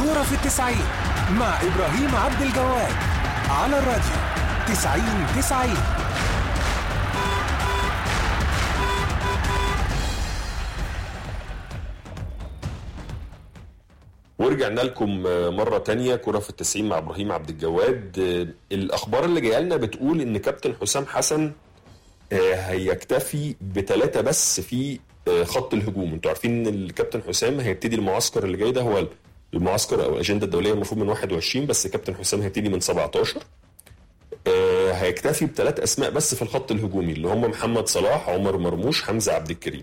كورة في التسعين مع إبراهيم عبد الجواد على الراديو تسعين تسعين ورجعنا لكم مرة تانية كرة في التسعين مع إبراهيم عبد الجواد الأخبار اللي جاية لنا بتقول إن كابتن حسام حسن هيكتفي بثلاثة بس في خط الهجوم انتوا عارفين ان الكابتن حسام هيبتدي المعسكر اللي جاي ده هو المعسكر او الاجنده الدوليه المفروض من 21 بس كابتن حسام هيبتدي من 17 هيكتفي بثلاث اسماء بس في الخط الهجومي اللي هم محمد صلاح عمر مرموش حمزه عبد الكريم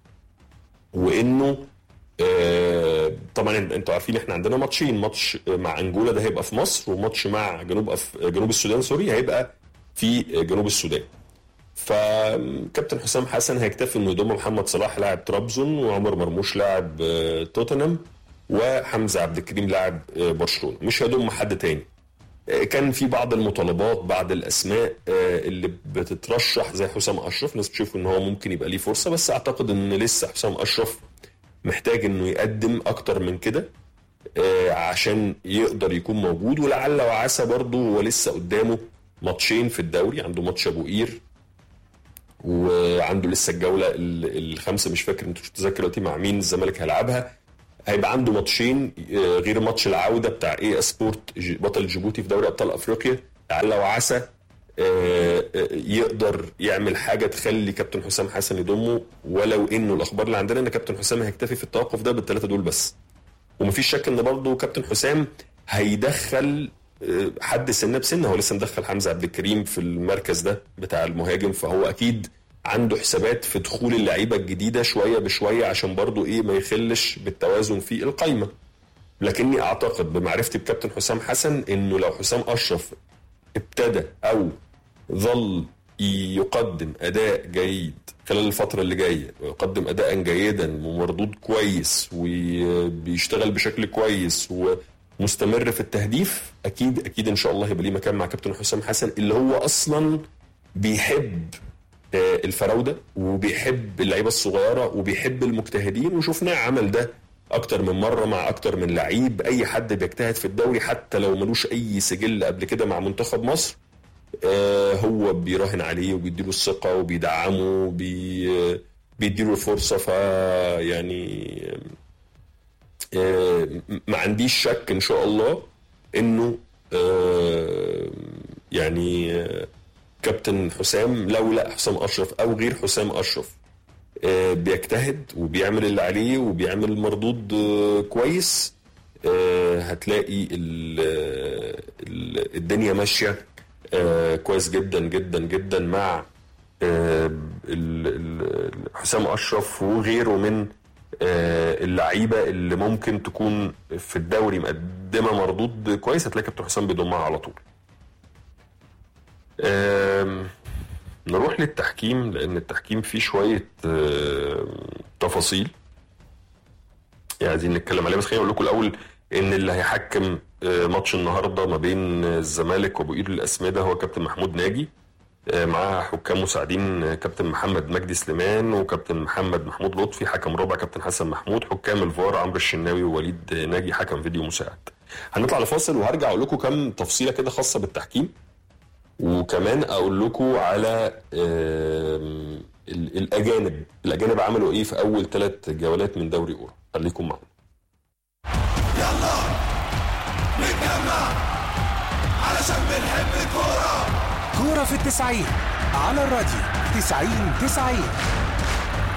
وانه طبعا انتوا عارفين احنا عندنا ماتشين ماتش مع انجولا ده هيبقى في مصر وماتش مع جنوب أف... جنوب السودان سوري هيبقى في جنوب السودان فكابتن حسام حسن هيكتفي انه يضم محمد صلاح لاعب طرابزون وعمر مرموش لاعب توتنهام وحمزه عبد الكريم لاعب برشلونه مش هيضم حد تاني كان في بعض المطالبات بعض الاسماء اللي بتترشح زي حسام اشرف ناس بتشوف ان هو ممكن يبقى ليه فرصه بس اعتقد ان لسه حسام اشرف محتاج انه يقدم اكتر من كده عشان يقدر يكون موجود ولعل وعسى برضه هو لسه قدامه ماتشين في الدوري عنده ماتش ابو قير وعنده لسه الجوله الخامسه مش فاكر انت مش متذكر دلوقتي مع مين الزمالك هيلعبها هيبقى عنده ماتشين غير ماتش العوده بتاع اي سبورت بطل جيبوتي في دوري ابطال افريقيا لعل وعسى يقدر يعمل حاجه تخلي كابتن حسام حسن يضمه ولو انه الاخبار اللي عندنا ان كابتن حسام هيكتفي في التوقف ده بالثلاثه دول بس ومفيش شك ان برضه كابتن حسام هيدخل حد سنه بسنه هو لسه مدخل حمزه عبد الكريم في المركز ده بتاع المهاجم فهو اكيد عنده حسابات في دخول اللعيبه الجديده شويه بشويه عشان برضه ايه ما يخلش بالتوازن في القايمه لكني اعتقد بمعرفتي بكابتن حسام حسن انه لو حسام اشرف ابتدى او ظل يقدم اداء جيد خلال الفتره اللي جايه ويقدم اداء جيدا ومردود كويس وبيشتغل بشكل كويس و مستمر في التهديف اكيد اكيد ان شاء الله هيبقى ليه مكان مع كابتن حسام حسن اللي هو اصلا بيحب الفراوده وبيحب اللعيبه الصغيره وبيحب المجتهدين وشفناه عمل ده اكتر من مره مع اكتر من لعيب اي حد بيجتهد في الدوري حتى لو ملوش اي سجل قبل كده مع منتخب مصر هو بيراهن عليه وبيديله الثقه وبيدعمه وبي بيديله الفرصه فيعني ما عنديش شك ان شاء الله انه يعني كابتن حسام لو لا حسام اشرف او غير حسام اشرف بيجتهد وبيعمل اللي عليه وبيعمل مردود كويس هتلاقي الدنيا ماشيه كويس جدا جدا جدا مع حسام اشرف وغيره من اللعيبه اللي ممكن تكون في الدوري مقدمه مردود كويس هتلاقي كابتن حسام بيضمها على طول. نروح للتحكيم لان التحكيم فيه شويه تفاصيل يعني عايزين نتكلم عليها بس خليني اقول لكم الاول ان اللي هيحكم ماتش النهارده ما بين الزمالك وابو قير الاسمده هو كابتن محمود ناجي معاه حكام مساعدين كابتن محمد مجدي سليمان وكابتن محمد محمود لطفي حكم رابع كابتن حسن محمود حكام الفار عمرو الشناوي ووليد ناجي حكم فيديو مساعد هنطلع لفاصل وهرجع اقول لكم كم تفصيله كده خاصه بالتحكيم وكمان اقول لكم على الاجانب الاجانب عملوا ايه في اول ثلاث جولات من دوري اورو خليكم معانا يلا نتجمع علشان بنحب الكوره كورة في التسعين على الراديو تسعين تسعين